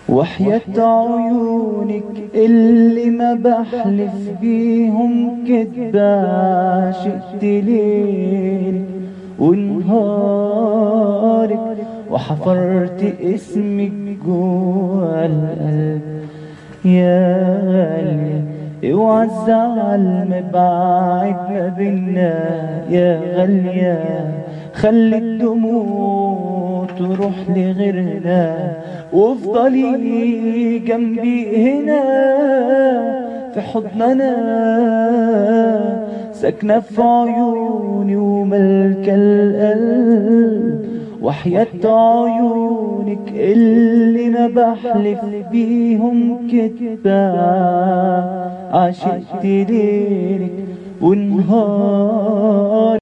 وحياة عيونك اللي ما بحلف بيهم كدبة عشقت ليلك ونهارك وحفرت اسمك جوا القلب يا قلبي اوعى الزعل مبعد ما بينا يا غالية خلي الدموع تروح لغيرنا وافضلي جنبي هنا في حضننا ساكنة في عيوني وملك القلب وحياة عيونك اللي ما بحلف بيهم كدبة عشقت ليلك ونهار